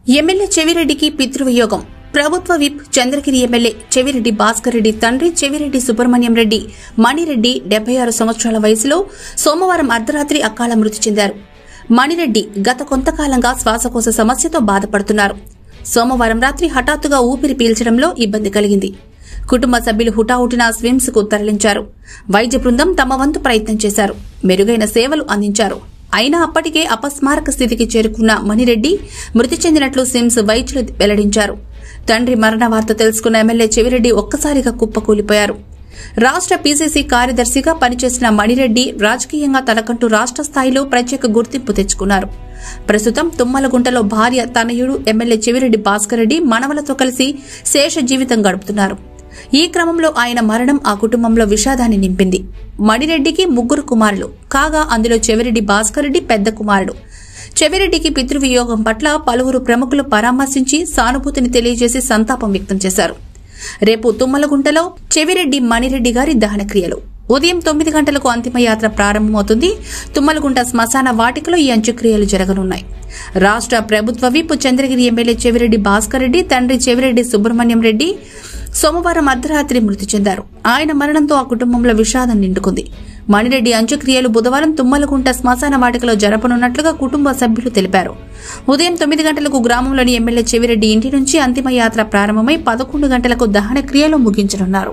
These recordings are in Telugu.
ఎమ్మెల్యే చెవిరెడ్డికి పితృవియోగం ప్రభుత్వ విప్ చంద్రగిరి ఎమ్మెల్యే చెవిరెడ్డి భాస్కర్ రెడ్డి తండ్రి చెవిరెడ్డి సుబ్రహ్మణ్యం రెడ్డి మణిరెడ్డి డెబ్బై ఆరు సంవత్సరాల వయసులో సోమవారం అర్ధరాత్రి అకాల మృతి చెందారు మణిరెడ్డి గత కొంతకాలంగా శ్వాసకోశ సమస్యతో బాధపడుతున్నారు సోమవారం రాత్రి హఠాత్తుగా ఊపిరి పీల్చడంలో ఇబ్బంది కలిగింది కుటుంబ సభ్యులు హుటాహుటిన స్విమ్స్ కు తరలించారు వైద్య బృందం తమ వంతు ప్రయత్నం చేశారు మెరుగైన సేవలు అందించారు అయినా అప్పటికే అపస్మారక స్థితికి చేరుకున్న మణిరెడ్డి మృతి చెందినట్లు సిమ్స్ వైద్యులు వెల్లడించారు తండ్రి మరణ వార్త తెలుసుకున్న ఎమ్మెల్యే చెవిరెడ్డి ఒక్కసారిగా కుప్పకూలిపోయారు రాష్ట్ర పీసీసీ కార్యదర్శిగా పనిచేసిన మణిరెడ్డి రాజకీయంగా తనకంటూ రాష్ట్ర స్థాయిలో ప్రత్యేక గుర్తింపు తెచ్చుకున్నారు ప్రస్తుతం తుమ్మలగుంటలో భార్య తనయుడు ఎమ్మెల్యే చెవిరెడ్డి భాస్కర్ రెడ్డి మనవలతో కలిసి శేష జీవితం గడుపుతున్నారు ఈ క్రమంలో ఆయన మరణం ఆ కుటుంబంలో విషాదాన్ని నింపింది మణిరెడ్డికి ముగ్గురు కుమారులు కాగా అందులో చెవిరెడ్డి భాస్కర్ రెడ్డి పెద్ద కుమారుడు చెవిరెడ్డికి పితృవియోగం పట్ల పలువురు ప్రముఖులు పరామర్శించి సానుభూతిని తెలియజేసి సంతాపం వ్యక్తం చేశారు రేపు తుమ్మలగుంటలో చెవిరెడ్డి మణిరెడ్డి గారి దహనక్రియలు ఉదయం తొమ్మిది గంటలకు అంతిమయాత్ర ప్రారంభమవుతుంది తుమ్మలగుంట శ్మశాన వాటికలో ఈ అంత్యక్రియలు జరగనున్నాయి రాష్ట్ర ప్రభుత్వ విప్ చంద్రగిరి ఎమ్మెల్యే చెవిరెడ్డి భాస్కర్ రెడ్డి తండ్రి చెవిరెడ్డి సుబ్రహ్మణ్యం రెడ్డి సోమవారం అర్ధరాత్రి మృతి చెందారు ఆయన మరణంతో ఆ కుటుంబంలో విషాదం నిండుకుంది మణిరెడ్డి అంత్యక్రియలు బుధవారం తుమ్మలగుంట శ్మశాన వాటికలో జరపనున్నట్లుగా కుటుంబ సభ్యులు తెలిపారు ఉదయం తొమ్మిది గంటలకు గ్రామంలోని ఎమ్మెల్యే చెవిరెడ్డి ఇంటి నుంచి అంతిమయాత్ర ప్రారంభమై పదకొండు గంటలకు దహన క్రియలు ముగించనున్నారు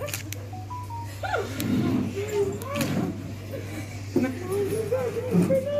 Thank you.